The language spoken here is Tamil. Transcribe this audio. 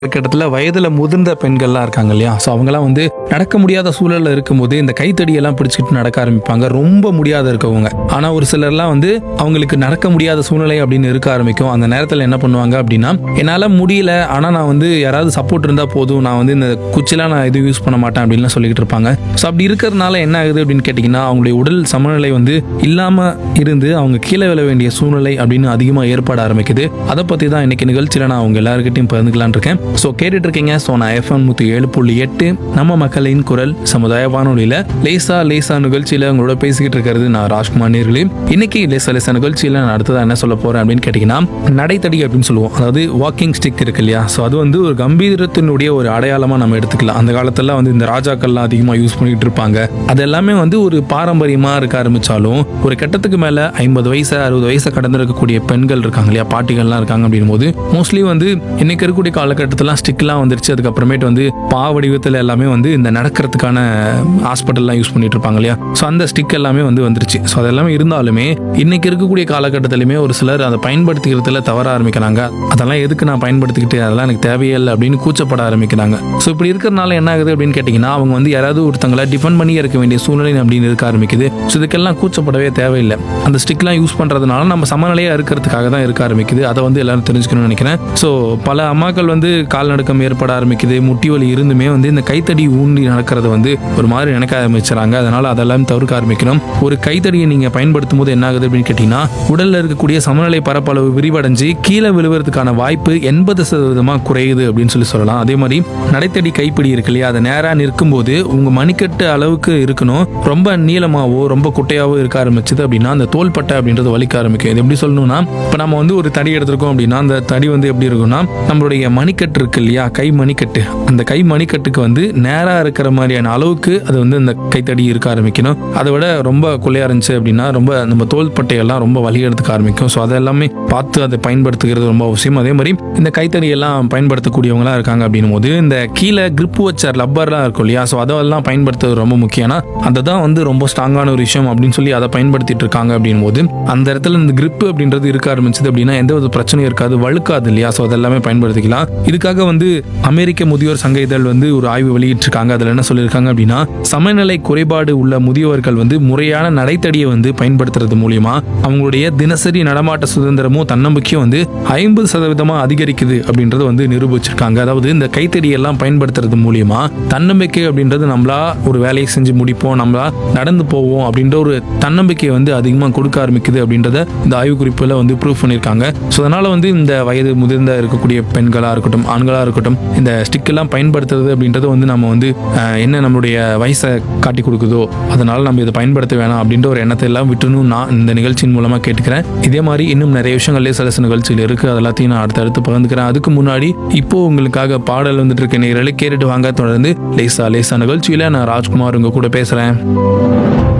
காலகட்டத்தில் வயதில் முதிர்ந்த பெண்கள்லாம் இருக்காங்க இல்லையா ஸோ அவங்கலாம் வந்து நடக்க முடியாத சூழலில் இருக்கும்போது இந்த கைத்தடியெல்லாம் பிடிச்சிக்கிட்டு நடக்க ஆரம்பிப்பாங்க ரொம்ப முடியாத இருக்கவங்க ஆனால் ஒரு சிலர்லாம் வந்து அவங்களுக்கு நடக்க முடியாத சூழ்நிலை அப்படின்னு இருக்க ஆரம்பிக்கும் அந்த நேரத்தில் என்ன பண்ணுவாங்க அப்படின்னா என்னால் முடியல ஆனால் நான் வந்து யாராவது சப்போர்ட் இருந்தால் போதும் நான் வந்து இந்த குச்சிலாம் நான் எதுவும் யூஸ் பண்ண மாட்டேன் அப்படின்லாம் சொல்லிக்கிட்டு இருப்பாங்க ஸோ அப்படி இருக்கிறதுனால என்ன ஆகுது அப்படின்னு கேட்டிங்கன்னா அவங்களுடைய உடல் சமநிலை வந்து இல்லாமல் இருந்து அவங்க கீழே விழ வேண்டிய சூழ்நிலை அப்படின்னு அதிகமாக ஏற்பட ஆரம்பிக்குது அதை பற்றி தான் இன்னைக்கு நிகழ்ச்சியில் நான் அவங்க எல்லாருக்கிட்டையும் பகிர்ந்துக்கலாம்னு இருக்கேன் ஸோ கேட்டுட்டு இருக்கீங்க ஸோ நான் எஃப்எம் நூற்றி ஏழு புள்ளி எட்டு நம்ம மக்களின் குரல் சமுதாய வானொலியில் லேசா லேசா நிகழ்ச்சியில் உங்களோட பேசிக்கிட்டு இருக்கிறது நான் ராஜ்குமார் நேர்களே இன்னைக்கு லேசா லேசா நிகழ்ச்சியில் நான் அடுத்ததாக என்ன சொல்ல போகிறேன் அப்படின்னு கேட்டிங்கன்னா நடைத்தடி அப்படின்னு சொல்லுவோம் அதாவது வாக்கிங் ஸ்டிக் இருக்கு இல்லையா ஸோ அது வந்து ஒரு கம்பீரத்தினுடைய ஒரு அடையாளமாக நம்ம எடுத்துக்கலாம் அந்த காலத்துல வந்து இந்த ராஜாக்கள்லாம் அதிகமாக யூஸ் பண்ணிட்டு இருப்பாங்க அது எல்லாமே வந்து ஒரு பாரம்பரியமாக இருக்க ஆரம்பிச்சாலும் ஒரு கட்டத்துக்கு மேலே ஐம்பது வயசு அறுபது வயசை கடந்திருக்கக்கூடிய பெண்கள் இருக்காங்க இல்லையா பாட்டிகள்லாம் இருக்காங்க அப்படின் போது மோஸ்ட்லி வந்து இன்னைக்கு இருக்கக்கூடிய காலகட்டத்திலாம் ஸ்டிக்லாம் வந்துருச்சு அதுக்கப்புறமேட்டு வந்து பா வடிவத்தில் எல்லாமே வந்து இந்த நடக்கிறதுக்கான ஹாஸ்பிட்டல்லாம் யூஸ் பண்ணிட்டு இருப்பாங்க இல்லையா ஸோ அந்த ஸ்டிக் எல்லாமே வந்து வந்துருச்சு ஸோ அதெல்லாமே இருந்தாலுமே இன்னைக்கு இருக்கக்கூடிய காலகட்டத்திலுமே ஒரு சிலர் அதை பயன்படுத்திக்கிறதுல தவற ஆரம்பிக்கிறாங்க அதெல்லாம் எதுக்கு நான் பயன்படுத்திக்கிட்டு அதெல்லாம் எனக்கு தேவையில்லை அப்படின்னு கூச்சப்பட ஆரம்பிக்கிறாங்க ஸோ இப்படி இருக்கிறனால என்ன ஆகுது அப்படின்னு கேட்டிங்கன்னா அவங்க வந்து யாராவது ஒருத்தங்களை டிஃபெண்ட் பண்ணி இருக்க வேண்டிய சூழ்நிலை அப்படின்னு இருக்க ஆரம்பிக்குது ஸோ இதுக்கெல்லாம் கூச்சப்படவே தேவையில்லை அந்த ஸ்டிக்லாம் யூஸ் பண்ணுறதுனால நம்ம சமநிலையாக இருக்கிறதுக்காக தான் இருக்க ஆரம்பிக்குது அதை வந்து எல்லாரும் தெரிஞ்சுக்கணும்னு நினைக்கிறேன் ஸோ பல அம்மாக்கள் வந்து கால் நடுக்கம் ஏற்பட ஆரம்பிக்குது முட்டி வலி இருந்துமே வந்து இந்த கைத்தடி ஊண்டி நடக்கிறது வந்து ஒரு மாதிரி நினைக்க ஆரம்பிச்சிடறாங்க அதனால அதெல்லாம் தவிர்க்க ஆரம்பிக்கணும் ஒரு கைத்தடியை நீங்கள் பயன்படுத்தும் போது என்ன ஆகுது அப்படின்னு கேட்டிங்கன்னா உடலில் இருக்கக்கூடிய சமநிலை பரப்பளவு விரிவடைஞ்சு கீழே விழுவதற்கான வாய்ப்பு எண்பது சதவீதமாக குறையுது அப்படின்னு சொல்லி சொல்லலாம் அதே மாதிரி நடைத்தடி கைப்பிடி இருக்கு இல்லையா அதை நேராக நிற்கும்போது உங்கள் மணிக்கட்டு அளவுக்கு இருக்கணும் ரொம்ப நீளமாவோ ரொம்ப குட்டையாவோ இருக்க ஆரம்பிச்சது அப்படின்னா அந்த தோள்பட்டை அப்படின்றது வலிக்க ஆரம்பிக்கும் இது எப்படி சொல்லணும்னா இப்போ நம்ம வந்து ஒரு தடி எடுத்திருக்கோம் அப்படின்னா அந்த தடி வந்து எப்படி இருக்கும்னா நம்மளுடைய மணிக்கட்டு இருக்கு இல்லையா கை மணிக்கட்டு அந்த கை மணிக்கட்டுக்கு வந்து நேராக இருக்கிற மாதிரியான அளவுக்கு அது வந்து இந்த கைத்தடி இருக்க ஆரம்பிக்கணும் அதை விட ரொம்ப குள்ளையா இருந்துச்சு அப்படின்னா ரொம்ப நம்ம தோள்பட்டையெல்லாம் ரொம்ப வலி எடுத்துக்க ஆரம்பிக்கும் ஸோ அதெல்லாமே பார்த்து அதை பயன்படுத்துகிறது ரொம்ப அவசியம் அதே மாதிரி இந்த கைத்தடி எல்லாம் பயன்படுத்தக்கூடியவங்களா இருக்காங்க அப்படின்னும் போது இந்த கீழே grip வச்ச லப்பர்லாம் இருக்கும் இல்லையா ஸோ அதெல்லாம் பயன்படுத்துறது ரொம்ப முக்கியம் ஏன்னா அதுதான் வந்து ரொம்ப ஸ்ட்ராங்கான ஒரு விஷயம் அப்படின்னு சொல்லி அதை பயன்படுத்திட்டு இருக்காங்க அப்படின்னும் போது அந்த இடத்துல இந்த grip அப்படின்றது இருக்க ஆரம்பிச்சது அப்படின்னா எந்த ஒரு பிரச்சனையும் இருக்காது வழுக்காது இல்லையா ஸோ அதெல்லாமே பயன்படுத்திக்கலாம் இதுக்காக வந்து அமெரிக்க முதியோர் சங்க இதழ் வந்து ஒரு ஆய்வு வெளியிட்டிருக்காங்க அதில் என்ன சொல்லியிருக்காங்க அப்படின்னா சமநிலை குறைபாடு உள்ள முதியோர்கள் வந்து முறையான நடைத்தடியை வந்து பயன்படுத்துறது மூலியமா அவங்களுடைய தினசரி நடமாட்ட சுதந்திரமும் தன்னம்பிக்கையும் வந்து ஐம்பது சதவீதமா அதிகரிக்குது அப்படின்றத வந்து நிரூபிச்சிருக்காங்க அதாவது இந்த கைத்தடியெல்லாம் பயன்படுத்துறது மூலியமா தன்னம்பிக்கை அப்படின்றது நம்மளா ஒரு வேலையை செஞ்சு முடிப்போம் நம்மளா நடந்து போவோம் அப்படின்ற ஒரு தன்னம்பிக்கையை வந்து அதிகமாக கொடுக்க ஆரம்பிக்குது அப்படின்றத இந்த ஆய்வு குறிப்பில் வந்து ப்ரூவ் பண்ணியிருக்காங்க ஸோ அதனால வந்து இந்த வயது முதிர்ந்த இருக்கக்கூடிய பெண்களாக இருக்கட்டும் ஆண்களாக இருக்கட்டும் இந்த ஸ்டிக் எல்லாம் பயன்படுத்துறது அப்படின்றது வந்து நம்ம வந்து அஹ், என்ன நம்மளுடைய வயசை காட்டி கொடுக்குதோ அதனால நம்ம இதை பயன்படுத்த வேணாம் அப்படின்ற ஒரு எண்ணத்தை எல்லாம் விட்டுணும் நான் இந்த நிகழ்ச்சியின் மூலமாக கேட்டுக்கிறேன் இதே மாதிரி இன்னும் நிறைய விஷயங்களே சில சில நிகழ்ச்சியில் இருக்கு அது எல்லாத்தையும் நான் அடுத்தடுத்து பகிர்ந்துக்கிறேன் அதுக்கு முன்னாடி இப்போ உங்களுக்காக பாடல் வந்துட்டு இருக்க நேரலை கேட்டுட்டு வாங்க தொடர்ந்து லேசா லேசா நிகழ்ச்சியில நான் ராஜ்குமார் உங்க கூட பேசுறேன்